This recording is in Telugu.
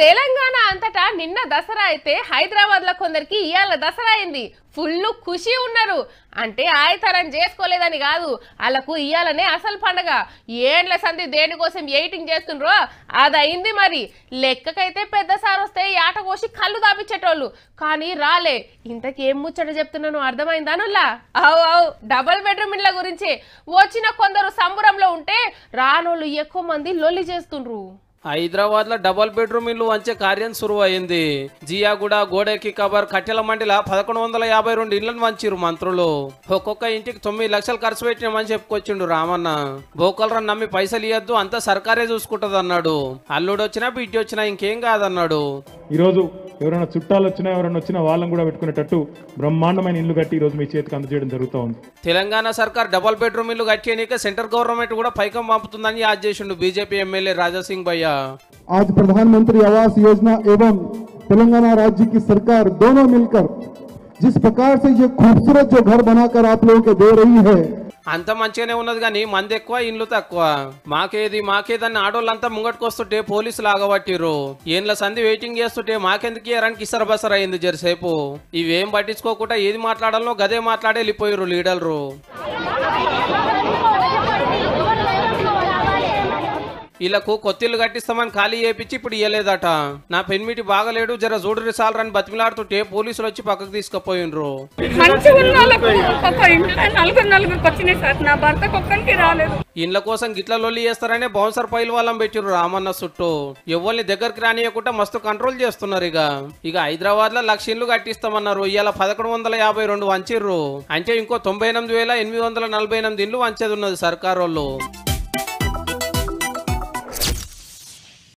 తెలంగాణ అంతటా నిన్న దసరా అయితే హైదరాబాద్ లో కొందరికి ఇవాళ దసరా అయింది ఫుల్ ఖుషి ఉన్నారు అంటే ఆయతరం చేసుకోలేదని కాదు వాళ్ళకు ఇయ్యాలనే అసలు పండగ ఏండ్ల సంధి దేనికోసం ఎయిటింగ్ చేస్తుండ్రో అది అయింది మరి లెక్కకైతే పెద్ద సార్ వస్తే ఆట కోసి కళ్ళు దాపించేటోళ్ళు కానీ రాలే ఇంతకీ ఏం ముచ్చట చెప్తున్నాను అర్థమైందా నుల్లా అవు అవు డబల్ బెడ్రూమ్ ఇళ్ళ గురించి వచ్చిన కొందరు సంబురంలో ఉంటే రానోళ్ళు ఎక్కువ మంది లొల్లి చేస్తుండ్రు హైదరాబాద్ లో డబల్ బెడ్రూమ్ ఇల్లు వంచే కార్యం సురువు అయింది జియాగూడ గోడెకి కబర్ కట్టెల మండిల పదకొండు వందల యాభై రెండు ఇళ్లను వంచిరు మంత్రులు ఒక్కొక్క ఇంటికి తొమ్మిది లక్షలు ఖర్చు పెట్టినామని చెప్పుకొచ్చిండు రామన్న బోకలరా నమ్మి పైసలు ఇవ్వద్దు అంతా సర్కారే చూసుకుంటది అన్నాడు అల్లుడు వచ్చినా బిడ్డ వచ్చినా ఇంకేం కాదన్నాడు ఈరోజు ఎవరైనా చుట్టాలు వచ్చినా ఎవరైనా వచ్చినా వాళ్ళని కూడా పెట్టుకునేటట్టు బ్రహ్మాండమైన ఇల్లు కట్టి ఈరోజు మీ చేతికి అందజేయడం జరుగుతూ ఉంది తెలంగాణ సర్కార్ డబల్ బెడ్రూమ్ ఇల్లు కట్టేయనిక సెంట్రల్ గవర్నమెంట్ కూడా పైకం పంపుతుందని యాద్ చేసిండు బీజేపీ ఎమ్మెల్యే రాజాసింగ్ భయ్య आज प्रधानमंत्री आवास योजना एवं तेलंगाना राज्य की सरकार दोनों मिलकर जिस प्रकार से ये खूबसूरत जो घर बनाकर आप लोगों को दे रही है అంత మంచిగానే ఉన్నది కానీ మంది ఎక్కువ ఇండ్లు తక్కువ మాకేది మాకేదని ఆడోళ్ళంతా ముంగట్టుకొస్తుంటే పోలీసులు ఆగబట్టిర్రు ఏండ్ల సంధి వెయిటింగ్ చేస్తుంటే మాకెందుకు ఇయ్యరానికి ఇసర బసర అయింది జరసేపు ఇవేం పట్టించుకోకుండా ఏది మాట్లాడాలో గదే మాట్లాడే వెళ్ళిపోయారు లీడర్లు వీళ్ళకు కొత్తిల్లు కట్టిస్తామని ఖాళీ చేపించి ఇప్పుడు ఇయ్యలేదట నా పెన్మిటి బాగలేడు జర జోడు సాలరని బతిమిలాడుతుంటే పోలీసులు వచ్చి పక్కకు తీసుకుపోయినరు మంచిగా ఉన్న వాళ్ళకు ఒక్కొక్క ఇంట్లో నలుగురు నలుగురికి వచ్చినాయి సార్ నా భర్తకు ఒక్కరికి రాలేదు ఇండ్ల కోసం గిట్ల లొల్లి చేస్తారనే బౌన్సర్ పైలు వాళ్ళం పెట్టిర్రు రామన్న చుట్టూ ఎవరిని దగ్గరికి రానియకుండా మస్తు కంట్రోల్ చేస్తున్నారు ఇక ఇక హైదరాబాద్ లో లక్ష ఇండ్లు కట్టిస్తామన్నారు ఇవాళ పదకొండు వందల యాభై రెండు వంచిర్రు అంటే ఇంకో తొంభై ఎనిమిది వేల ఎనిమిది వందల నలభై ఎనిమిది ఇండ్లు వంచేది ఉన్నది సర్కార్ వాళ్ళు